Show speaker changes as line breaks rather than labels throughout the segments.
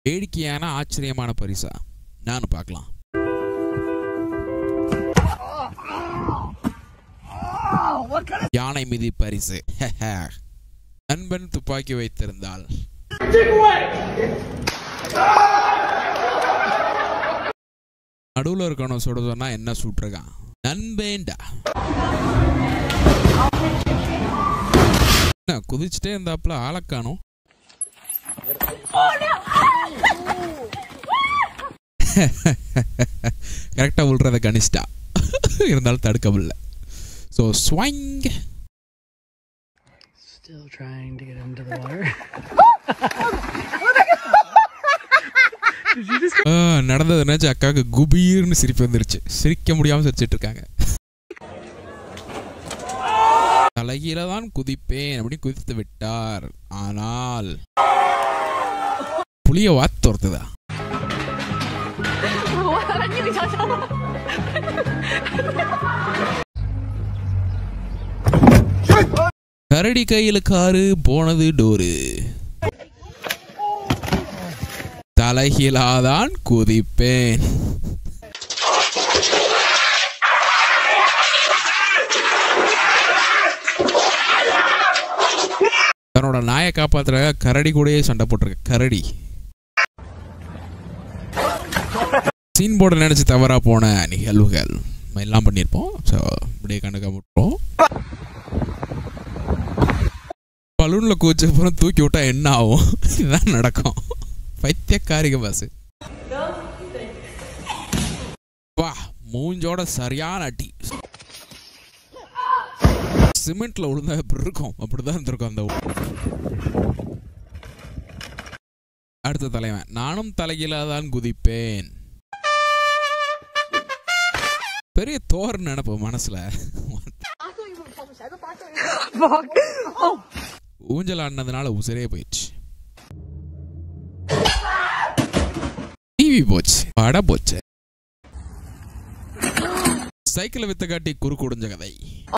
வேடிக்கையான ஆச்சரியமான பரிசா நானும் பார்க்கலாம் யானை மீதி பரிசு நண்பன் துப்பாக்கி வைத்திருந்தால் நடுவுல இருக்கணும் சுட சொன்னா என்ன சுட்டிருக்கான் நண்பேண்டா என்ன குதிச்சுட்டே இருந்தாப்புல ஆளை காணோம் கரெக்டாக விழுறத கணிச்சிட்டா இருந்தாலும் தடுக்க முடியல so swing
Still trying to get into the water.
நடந்தது நினைச்சு அக்காவுக்கு குபீர்னு சிரிப்பு வந்துருச்சு சிரிக்க முடியாம சிரிச்சிட்டு இருக்காங்க தலைகீழ தான் குதிப்பேன் அப்படி குதித்து விட்டார் ஆனால் புளிய வாத்து துரத்துதா கரடி கையில காரு போனது டோரு தலைகீழாதான் குதிப்பேன் தன்னோட நாயை காப்பாத்துற கரடி கூடயே சண்டை போட்டிருக்க கரடி சீன் போர்டு நினைச்சு தவறா போன நிகழ்வுகள் நம்ம எல்லாம் பண்ணியிருப்போம் ஸோ அப்படியே கண்டுக்க விட்டுருவோம் பலூன்ல கூச்ச அப்புறம் தூக்கி விட்டா என்ன ஆகும் இதுதான் நடக்கும் பைத்தியக்காரிக பஸ் வா மூஞ்சோட சரியான அடி சிமெண்ட்ல விழுந்தா எப்படி இருக்கும் அப்படிதான் இருந்திருக்கும் அந்த ஊ- அடுத்த தலைவன் நானும் தலைகீழாதான் குதிப்பேன் பெரிய தோர் நினைப்பு மனசுல ஊஞ்சல் ஆடினதுனால உசிரே போயிடுச்சு டிவி போச்சு பட போச்சு சைக்கிளை வித்த காட்டி குறுக்கு உடைஞ்ச கதை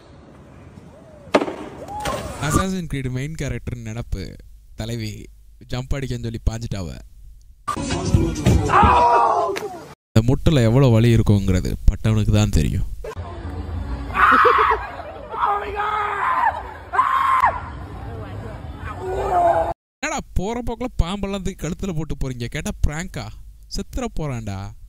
அசாசின் கிரீடு மெயின் கேரக்டர் நினப்பு தலைவி ஜம்ப் அடிக்கன்னு சொல்லி பாஞ்சிட்டாவ இந்த முட்டில் எவ்வளோ வலி இருக்குங்கிறது பட்டவனுக்கு தான் தெரியும் என்னடா போற போக்குல பாம்பெல்லாம் தூக்கி கழுத்துல போட்டு போறீங்க கேட்டா பிராங்கா செத்துற போறான்டா